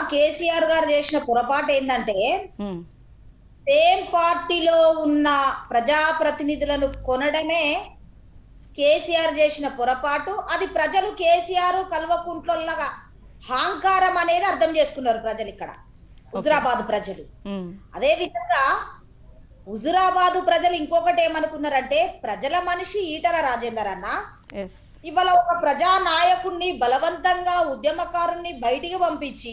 కేసీఆర్ గారు చేసిన పొరపాటు ఏంటంటే ఉమ్, సేమ్ పార్టీలో ఉన్న ప్రజాప్రతినిధులను కొనడమే కేసీఆర్ చేసిన పొరపాటు అది ప్రజలు కేసీఆర్ కల్వకుంట్లలాగా హాంకారం అనేది అర్థం చేసుకున్నారు ప్రజలు ఇక్కడ హుజురాబాద్ ప్రజలు ఉమ్, అదే విధంగా హుజురాబాదు ప్రజలు ఇంకొకటి ఏమనుకున్నారంటే ప్రజల మనిషి ఈటల రాజేందర్ అన్న ఎస్ ఇవాళ ఒక ప్రజా నాయకుడిని బలవంతంగా ఉద్యమకారుణ్ణి బయటికి పంపించి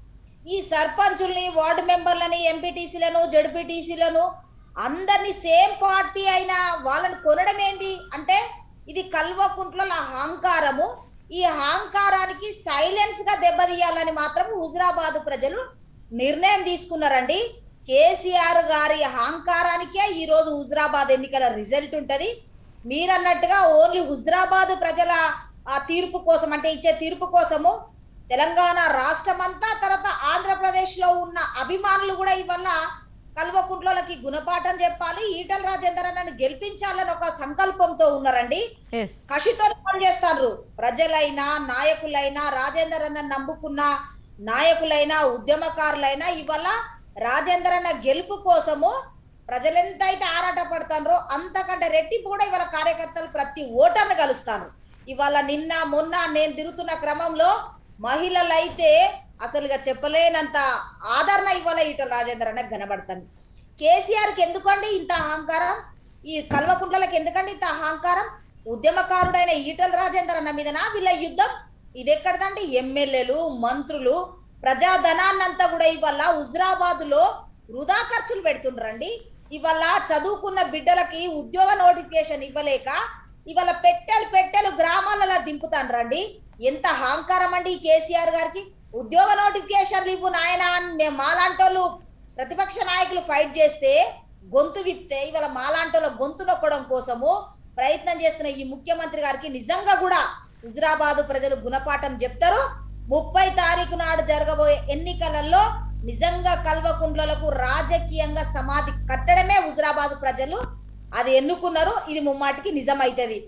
ఈ సర్పంచుల్ని వార్డు మెంబర్లని ఎంపీటీసీలను జడ్పీటీసీలను అందరినీ సేమ్ పార్టీ అయిన వాళ్ళని కొనడం ఏంది అంటే ఇది కల్వకుంట్ల అహంకారము ఈ అహంకారానికి సైలెన్స్ గా దెబ్బతీయాలని మాత్రం హుజురాబాద్ ప్రజలు నిర్ణయం తీసుకున్నారండి కేసీఆర్ గారి అహంకారానికే ఈ రోజు హుజురాబాద్ ఎన్నికల రిజల్ట్ ఉంటది మీరన్నట్టుగా ఓన్లీ హుజురాబాద్ ప్రజల ఆ తీర్పు కోసం అంటే ఇచ్చే తీర్పు కోసము తెలంగాణ రాష్ట్రం అంతా తర్వాత ఆంధ్రప్రదేశ్ లో ఉన్న అభిమానులు కూడా ఇవల్ల కల్వకుంట్లకి గుణపాఠం చెప్పాలి ఈటల రాజేందర్ అన్నను గెలిపించాలని ఒక సంకల్పంతో ఉన్నారండి ఎస్ కషితో పనిచేస్తారు ప్రజలైనా నాయకులైనా రాజేందర్ అన్న నమ్ముకున్న నాయకులైనా ఉద్యమకారులైనా ఇవాళ రాజేందర్ అన్న గెలుపు కోసము ప్రజలెంత అయితే ఆరాట పడతారో అంతకంటే రెట్టింపు కూడా ఇవాళ కార్యకర్తలు ప్రతి ఓటర్ను కలుస్తారు ఇవాళ నిన్న మొన్న నేను తిరుగుతున్న క్రమంలో మహిళలైతే అసలుగా చెప్పలేనంత ఆదరణ ఇవాళ ఈటల రాజేందర్ అన్న కనబడుతుంది కేసీఆర్ కి ఎందుకండి ఇంత అహంకారం ఈ కల్వకుంట్లకి ఎందుకండి ఇంత అహంకారం ఉద్యమకారుడైన ఈటల రాజేందర్ అన్న మీదనా వీళ్ళ యుద్ధం ఇది ఎక్కడదండి ఎమ్మెల్యేలు మంత్రులు ప్రజాధనాన్నంతా కూడా ఇవాళ హుజరాబాద్ లో వృధా ఖర్చులు పెడుతుండ్రండి ఇవాళ చదువుకున్న బిడ్డలకి ఉద్యోగ నోటిఫికేషన్ ఇవ్వలేక ఇవాళ పెట్టెలు పెట్టెలు గ్రామాలలో దింపుతాండ్రండి ఎంత అహంకారం అండి ఈ కేసీఆర్ గారికి ఉద్యోగ నోటిఫికేషన్లు ఇవ్వు నాయన అని మేము మాలాంటోళ్ళు ప్రతిపక్ష నాయకులు ఫైట్ చేస్తే గొంతు విప్తే ఇవాళ మాలాంటోళ్ళ గొంతు నొక్కడం కోసము ప్రయత్నం చేస్తున్న ఈ ముఖ్యమంత్రి గారికి నిజంగా కూడా హుజురాబాదు ప్రజలు గుణపాఠం చెప్తారు ముప్పై తారీఖు నాడు జరగబోయే ఎన్నికలలో నిజంగా కల్వకుండ్లకు రాజకీయంగా సమాధి కట్టడమే హుజురాబాదు ప్రజలు అది ఎన్నుకున్నారు ఇది ముమ్మాటికి నిజమైతది